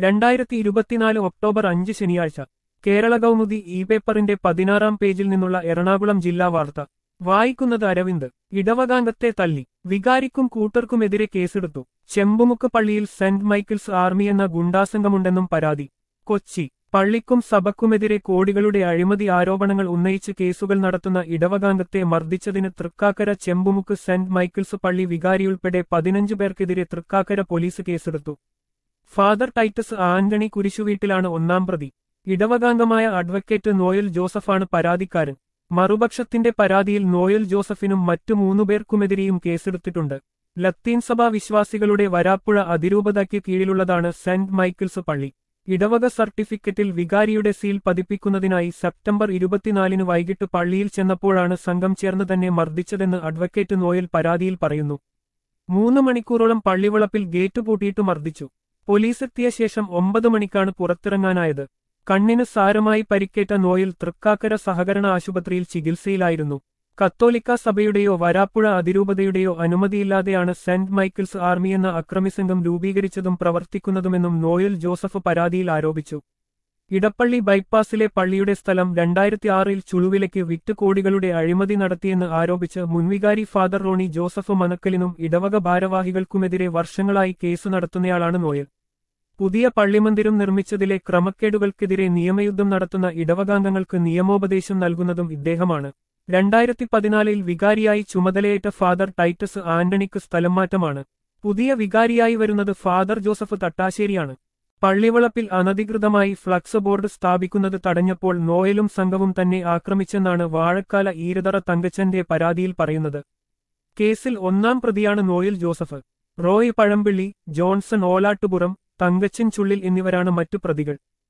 രണ്ടായിരത്തി ഇരുപത്തിനാല് ഒക്ടോബർ അഞ്ച് ശനിയാഴ്ച കേരള കൗമുദി ഇ പേപ്പറിന്റെ പതിനാറാം പേജിൽ നിന്നുള്ള എറണാകുളം ജില്ലാ വാർത്ത വായിക്കുന്നത് അരവിന്ദ് ഇടവകാംഗത്തെ തല്ലി വികാരിക്കും കൂട്ടർക്കുമെതിരെ കേസെടുത്തു ചെമ്പുമുക്ക് പള്ളിയിൽ സെന്റ് മൈക്കിൾസ് ആർമി എന്ന ഗുണ്ടാസംഘമുണ്ടെന്നും പരാതി കൊച്ചി പള്ളിക്കും സഭക്കുമെതിരെ കോടികളുടെ അഴിമതി ആരോപണങ്ങൾ ഉന്നയിച്ച് കേസുകൾ നടത്തുന്ന ഇടവകാംഗത്തെ മർദ്ദിച്ചതിന് തൃക്കാക്കര ചെമ്പുമുക്ക് സെന്റ് മൈക്കിൾസ് പള്ളി വികാരിയുൾപ്പെടെ പതിനഞ്ച് പേർക്കെതിരെ തൃക്കാക്കര പോലീസ് കേസെടുത്തു ഫാദർ ടൈറ്റസ് ആന്റണി കുരിശുവീട്ടിലാണ് ഒന്നാം പ്രതി ഇടവകാംഗമായ അഡ്വക്കേറ്റ് നോയൽ ജോസഫാണ് പരാതിക്കാരൻ മറുപക്ഷത്തിന്റെ പരാതിയിൽ നോയൽ ജോസഫിനും മറ്റു മൂന്നുപേർക്കുമെതിരെയും കേസെടുത്തിട്ടുണ്ട് ലത്തീൻ സഭാ വിശ്വാസികളുടെ വരാപ്പുഴ അതിരൂപതയ്ക്ക് കീഴിലുള്ളതാണ് സെന്റ് മൈക്കിൾസ് പള്ളി ഇടവക സർട്ടിഫിക്കറ്റിൽ വികാരിയുടെ സീൽ പതിപ്പിക്കുന്നതിനായി സെപ്റ്റംബർ ഇരുപത്തിനാലിന് വൈകിട്ട് പള്ളിയിൽ ചെന്നപ്പോഴാണ് സംഘം ചേർന്ന് തന്നെ മർദ്ദിച്ചതെന്ന് അഡ്വക്കേറ്റ് നോയൽ പരാതിയിൽ പറയുന്നു മൂന്ന് മണിക്കൂറോളം പള്ളിവളപ്പിൽ ഗേറ്റ് പൂട്ടിയിട്ട് മർദ്ദിച്ചു പോലീസെത്തിയ ശേഷം ഒമ്പത് മണിക്കാണ് പുറത്തിറങ്ങാനായത് കണ്ണിന് സാരമായി പരിക്കേറ്റ നോയിൽ തൃക്കാക്കര സഹകരണ ആശുപത്രിയിൽ ചികിത്സയിലായിരുന്നു കത്തോലിക്ക സഭയുടെയോ വരാപ്പുഴ അതിരൂപതയുടെയോ അനുമതിയില്ലാതെയാണ് സെന്റ് മൈക്കിൾസ് ആർമി എന്ന അക്രമിസംഘം രൂപീകരിച്ചതും പ്രവർത്തിക്കുന്നതുമെന്നും നോയൽ ജോസഫ് പരാതിയിൽ ആരോപിച്ചു ഇടപ്പള്ളി ബൈപ്പാസിലെ പള്ളിയുടെ സ്ഥലം രണ്ടായിരത്തി ആറിൽ ചുളുവിലയ്ക്ക് വിറ്റ് കോടികളുടെ അഴിമതി നടത്തിയെന്ന് ആരോപിച്ച് മുൻവികാരി ഫാദർ റോണി ജോസഫ് മനക്കലിനും ഇടവക ഭാരവാഹികൾക്കുമെതിരെ വർഷങ്ങളായി കേസ് നടത്തുന്നയാളാണ് നോയൽ പുതിയ പള്ളിമന്ദിരം നിർമ്മിച്ചതിലെ ക്രമക്കേടുകൾക്കെതിരെ നിയമയുദ്ധം നടത്തുന്ന ഇടവകാംഗങ്ങൾക്ക് നിയമോപദേശം നൽകുന്നതും ഇദ്ദേഹമാണ് രണ്ടായിരത്തി പതിനാലിൽ വികാരിയായി ചുമതലയേറ്റ ഫാദർ ടൈറ്റസ് ആന്റണിക്ക് സ്ഥലംമാറ്റമാണ് പുതിയ വികാരിയായി വരുന്നത് ഫാദർ ജോസഫ് തട്ടാശ്ശേരിയാണ് പള്ളിവളപ്പിൽ അനധികൃതമായി ഫ്ലക്സ് ബോർഡ് സ്ഥാപിക്കുന്നത് തടഞ്ഞപ്പോൾ നോയലും സംഘവും തന്നെ ആക്രമിച്ചെന്നാണ് വാഴക്കാല ഈരതറ തങ്കച്ചന്റെ പരാതിയിൽ പറയുന്നത് കേസിൽ ഒന്നാം പ്രതിയാണ് Noel Joseph Roy Pazhampilly Johnson Olattupuram Thankachan Chullil എന്നിവരാണ് മറ്റു പ്രതികൾ